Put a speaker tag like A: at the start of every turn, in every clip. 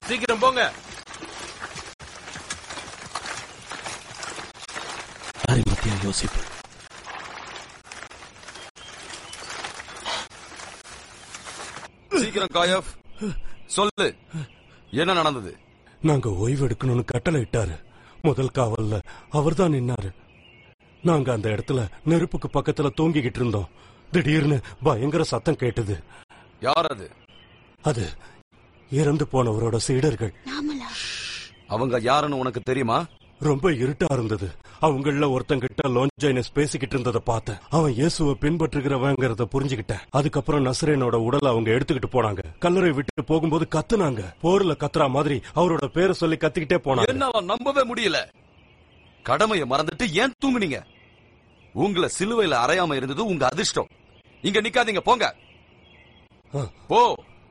A: சீக்கிரம் போங்க
B: அரிமத்தியா யோசிப்பு
C: சீக்கிரம் காயப் சொல்லு என்ன நடந்தது
B: நாங்க ஓய்வு எடுக்கணும்னு கட்டளை இட்டாரு முதல் காவல்ல அவர்தான் நின்னாரு நாங்க அந்த இடத்துல நெருப்புக்கு பக்கத்துல தூங்கிக்கிட்டு இருந்தோம் திடீர்னு பயங்கர சத்தம் கேட்டது
C: யார் அது
B: அது இறந்து போனவரோட சீடர்கள்
C: அவங்க யாருன்னு உனக்கு தெரியுமா
B: ரொம்ப இருட்டா இருந்தது அவங்கள ஒருத்தங்கிட்ட லோஞ்சைனஸ் பேசிக்கிட்டு இருந்ததை பார்த்தேன் அவன் இயேசுவை பின்பற்றுகிறவங்கிறத புரிஞ்சுக்கிட்டேன் அதுக்கப்புறம் நசரேனோட உடலை அவங்க எடுத்துக்கிட்டு போனாங்க கல்லறை விட்டு போகும்போது கத்துனாங்க போர்ல கத்துறா மாதிரி அவரோட பேரை சொல்லி கத்திக்கிட்டே போனாங்க
C: என்னால நம்பவே முடியல கடமையை மறந்துட்டு ஏன் தூங்குனீங்க உங்களை சிலுவையில அறையாம இருந்தது உங்க அதிர்ஷ்டம் இங்க நிக்காதீங்க போங்க போ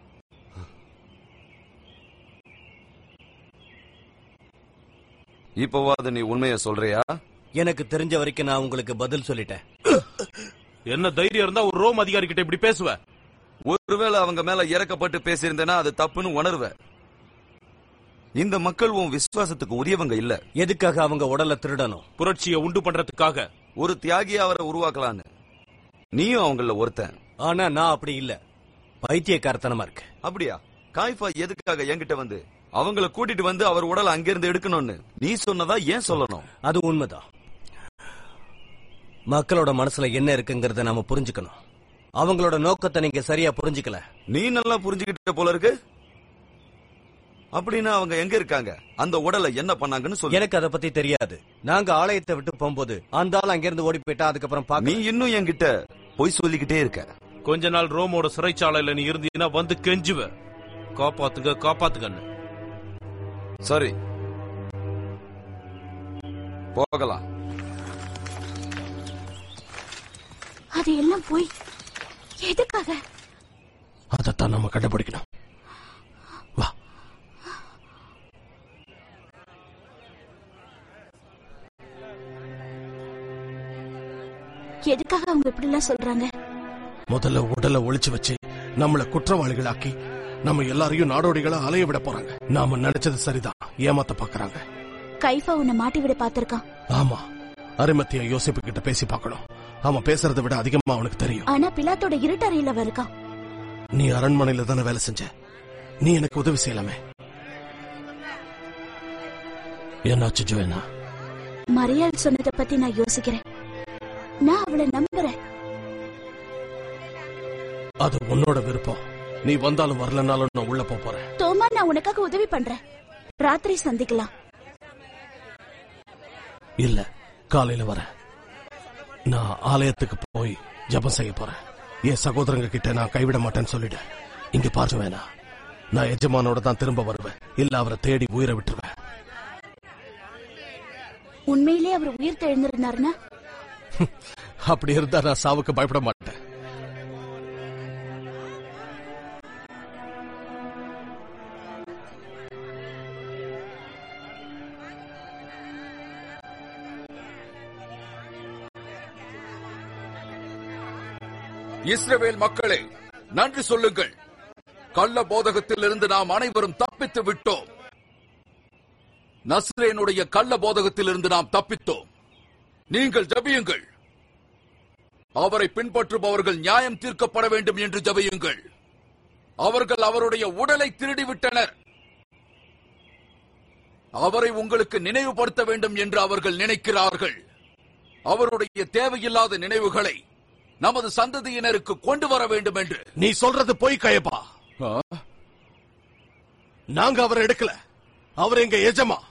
C: இப்போவாது நீ உண்மையை சொல்றியா
D: எனக்கு தெரிஞ்ச வரைக்கும் நான் உங்களுக்கு பதில் சொல்லிட்டேன்
A: என்ன தைரியம் இருந்தா ஒரு ரோம் அதிகாரி கிட்ட இப்படி பேசுவ
C: ஒருவேளை அவங்க மேல இறக்கப்பட்டு பேசியிருந்தேனா அது தப்புன்னு உணர்வ இந்த மக்கள் உன் விசுவாசத்துக்கு உரியவங்க இல்ல
D: எதுக்காக அவங்க உடலை திருடணும்
A: புரட்சியை உண்டு பண்றதுக்காக
C: ஒரு தியாகியா அவரை உருவாக்கலான்னு நீயும் அவங்கள ஒருத்தன்
D: ஆனா நான் அப்படி இல்ல பைத்தியக்காரத்தனமா இருக்கு
C: அப்படியா காய்ஃபா எதுக்காக என்கிட்ட வந்து அவங்கள கூட்டிட்டு வந்து அவர் உடலை அங்கிருந்து எடுக்கணும்னு நீ சொன்னதா ஏன் சொல்லணும்
D: அது உண்மைதான் மக்களோட மனசுல என்ன இருக்குங்கறத நாம புரிஞ்சுக்கணும் அவங்களோட நோக்கத்தை நீங்க சரியா புரிஞ்சுக்கல
C: நீ நல்லா புரிஞ்சுக்கிட்ட போல இருக்கு அப்படின்னா அவங்க எங்க இருக்காங்க அந்த உடலை என்ன பண்ணாங்கன்னு சொல்லு
D: எனக்கு அதை பத்தி தெரியாது நாங்க ஆலயத்தை விட்டு போகும்போது அந்த ஆள் அங்கிருந்து ஓடி போயிட்டா அதுக்கப்புறம்
C: நீ
D: பாக்க
C: இன்னும் என்கிட்ட பொய் சொல்லிக்கிட்டே இருக்க
A: கொஞ்ச நாள் ரோமோட சிறைச்சாலையில நீ இருந்தீன்னா வந்து கெஞ்சுவ காப்பாத்துங்க காப்பாத்துங்கன்னு
C: சரி போகலாம்
E: அது எல்லாம் போய் எதுக்காக
B: அதைத்தான் நம்ம கண்டுபிடிக்கணும் வா
E: எதுக்காக அவங்க இப்படி எல்லாம் சொல்றாங்க
B: முதல்ல உடலை ஒளிச்சு வச்சு நம்மள குற்றவாளிகளாக்கி நம்ம எல்லாரையும் நாடோடிகளா அலைய விட போறாங்க நாம நினைச்சது சரிதான் ஏமாத்த பாக்குறாங்க
E: கைஃபா உன்னை மாட்டி விட பாத்திருக்கான்
B: ஆமா அரிமத்திய யோசிப்பு கிட்ட பேசி பார்க்கணும் அவன் பேசுறதை விட அதிகமா அவனுக்கு தெரியும்
E: ஆனா பிலாத்தோட இருட்டறையில அவன் இருக்கான்
B: நீ அரண்மனையில தானே வேலை செஞ்ச நீ எனக்கு உதவி செய்யலாமே என்னாச்சு ஜோயனா
E: மரியாள் சொன்னதை பத்தி நான் யோசிக்கிறேன் நான் அவளை நம்புறேன்
B: அது உன்னோட விருப்பம் நீ வந்தாலும் வரலனாலும் நான் உள்ள போப் போறேன்
E: தோமா நான் உனக்காக உதவி பண்றேன் ராத்திரி சந்திக்கலாம்
B: இல்ல காலையில வரேன் நான் ஆலயத்துக்கு போய் ஜெபம் செய்ய போறேன் என் சகோதரங்க கிட்ட நான் கைவிட மாட்டேன்னு சொல்லிட்டேன் இங்க பார்த்து வேணா நான் எஜமானோட தான் திரும்ப வருவேன் இல்ல அவரை தேடி உயிரை விட்டுருவேன்
E: உண்மையிலே அவர் உயிர் தெழுந்திருந்தாருன்னா
B: அப்படி இருந்தா நான் சாவுக்கு பயப்பட மாட்டேன்
F: இஸ்ரவேல் மக்களே நன்றி சொல்லுங்கள் கள்ள போதகத்திலிருந்து நாம் அனைவரும் தப்பித்து விட்டோம் நஸ்ரேனுடைய கள்ள போதகத்திலிருந்து நாம் தப்பித்தோம் நீங்கள் ஜபியுங்கள் அவரை பின்பற்றுபவர்கள் நியாயம் தீர்க்கப்பட வேண்டும் என்று ஜபியுங்கள் அவர்கள் அவருடைய உடலை திருடிவிட்டனர் அவரை உங்களுக்கு நினைவுபடுத்த வேண்டும் என்று அவர்கள் நினைக்கிறார்கள் அவருடைய தேவையில்லாத நினைவுகளை நமது சந்ததியினருக்கு கொண்டு வர வேண்டும் என்று
B: நீ சொல்றது பொய் கயப்பா நாங்க அவரை எடுக்கல அவர் எங்க எஜமா